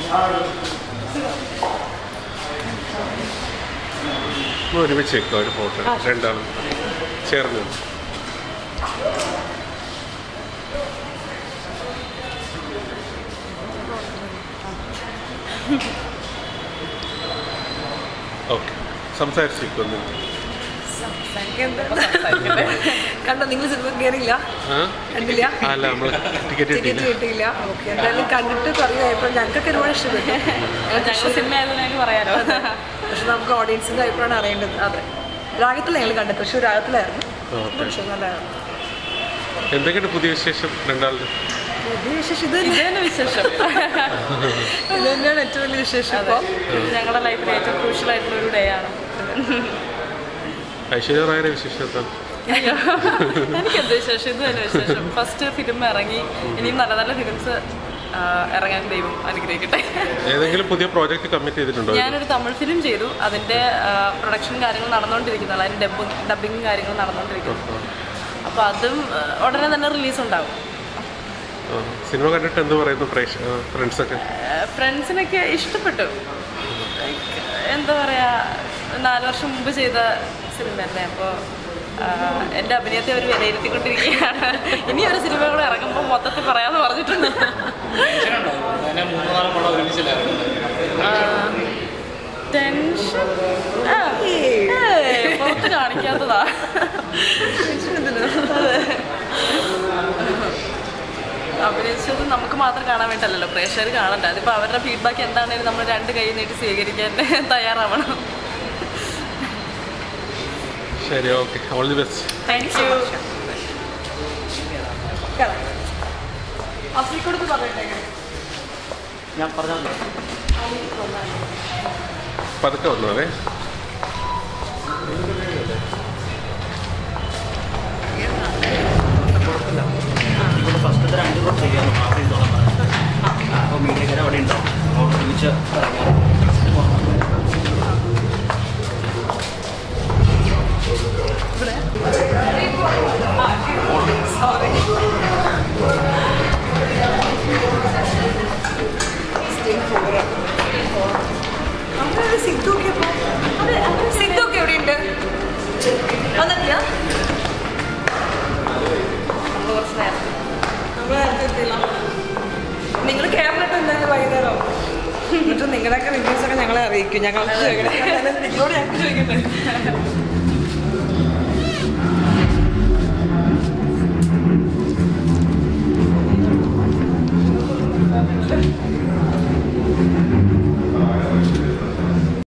നമ്മൾ ഒരുമിച്ച് വെക്കുക ഒരു ഫോട്ടോ രണ്ടാളും ചേർന്ന് ഓക്കെ സംസാരിച്ചിരിക്കുന്നു കണ്ടോ നിങ്ങൾ സിനിമ കയറിയില്ല ആ കണ്ടില്ല അല്ല നമ്മൾ ടിക്കറ്റ് ടിക്കറ്റ് കിട്ടിയില്ല കിട്ടിയില്ല ഓക്കെ എന്തായാലും കണ്ടിട്ട് പറയുമ്പോൾ ഞങ്ങൾക്കൊക്കെ ഒരുപാട് ഇഷ്ടപ്പെട്ടു ഞങ്ങൾ സിനിമ ആയതുകൊണ്ട് ഞങ്ങൾക്ക് പറയാലോ പക്ഷെ നമുക്ക് ഓഡിയൻസിന്റെ അഭിപ്രായമാണ് അറിയേണ്ടത് അതെ രാഗത്തിൽ ഞങ്ങൾ കണ്ടത് തൃശ്ശൂർ രാഗത്തിലായിരുന്നു ഓക്കെ പക്ഷെ നല്ലതായിരുന്നു എന്തൊക്കെയാണ് പുതിയ വിശേഷം രണ്ടാളുടെ പുതിയ വിശേഷം ഇത് തന്നെ. ഇതന്നെ വിശേഷം ഇത് തന്നെയാണ് ഏറ്റവും വലിയ വിശേഷം ഇപ്പോൾ ഞങ്ങളുടെ ലൈഫിൽ ഏറ്റവും ക്രൂഷ്യൽ ആയിട്ടുള്ള ഒരു ഡേ ആണ് ഐശ്വര്യ റായുടെ വിശേഷം എന്താണ് അയ്യോ എനിക്ക് എന്ത് വിശേഷം ഇത് തന്നെ വിശേഷം ഫസ്റ്റ് ഫിലിം ഇറങ്ങി ഇനിയും നല്ല നല്ല ഫിലിംസ് ഇറങ്ങാൻ ദൈവം അനുഗ്രഹിക്കട്ടെ ഏതെങ്കിലും പുതിയ പ്രോജക്റ്റ് കമ്മിറ്റ് ചെയ്തിട്ടുണ്ടോ ഞാനൊരു തമിഴ് ഫിലിം ചെയ്തു അതിൻ്റെ പ്രൊഡക്ഷൻ കാര്യങ്ങൾ നടന്നുകൊണ്ടിരിക്കുന്നതാണ് അതിൻ്റെ ഡബ് ഡബിങ് കാര്യങ്ങൾ നടന്നുകൊണ്ടിരിക്കുന്നു അപ്പോൾ അതും ആ, ഉടനെ തന്നെ റിലീസ് ഉണ്ടാവും ആ, സിനിമ കണ്ടിട്ട് എന്ത് പറയുന്നു പ്രേക്ഷ ഫ്രണ്ട്സൊക്കെ ഫ്രണ്ട്സിനൊക്കെ ഇഷ്ടപ്പെട്ടു Like, എന്താ പറയുക നാല് വർഷം മുമ്പ് ചെയ്ത സിനിമയല്ലേ അപ്പോൾ എൻ്റെ അഭിനയത്തെ അവർ വിലയിരുത്തിക്കൊണ്ടിരിക്കുകയാണ് ഇനി ഒരു സിനിമ കൂടെ ഇറങ്ങുമ്പോൾ മൊത്തത്തിൽ പറയാമെന്ന് പറഞ്ഞിട്ടുണ്ട് അതിനെ മൂന്ന് നാല് പടം ഒരുമിച്ചില്ലായിരുന്നു ടെൻഷൻ ആ, ഏയ്, പുറത്ത് കാണിക്കാത്തതാ അതെ. അഭിനയിച്ചത് നമുക്ക് മാത്രം കാണാൻ വേണ്ടല്ലോ പ്രേക്ഷകർ കാണണ്ട അതിപ്പോൾ അവരുടെ ഫീഡ്ബാക്ക് എന്താണെങ്കിലും നമ്മൾ രണ്ട് കൈ നീട്ടി സ്വീകരിക്കാൻ തയ്യാറാവണം ശരി okay all the best thank you അഫ്രീക്കോട് പറയട്ടെ ഞാൻ പറഞ്ഞാൽ പതുക്കെ വന്നാവേ ഇവിടെ ഫസ്റ്റത്തെ രണ്ട് കൂടെ ചെയ്യാമോ മാർക്ക് ചെയ്തോളാം അപ്പോൾ മീഡിയക്കാർ അവിടെ ഉണ്ടാവും അപ്പോൾ ഒരുമിച്ച് ഇറങ്ങാം നമുക്ക് സിദ്ധുക്കെ സിദ്ധുക്കെ എവിടെയുണ്ട് വന്നിട്ടില്ല നമ്മൾ കുറച്ച് നേരം നമ്മൾ നേരത്തെ എത്തിയില്ല നിങ്ങൾ ക്യാമറ എന്തായാലും വൈകുന്നേരം എന്നിട്ട് നിങ്ങളുടെയൊക്കെ റിവ്യൂസ് ഒക്കെ ഞങ്ങളെ അറിയിക്കും ഞങ്ങൾ നിങ്ങളോട് ഞങ്ങൾക്ക് ചോദിക്കട്ടെ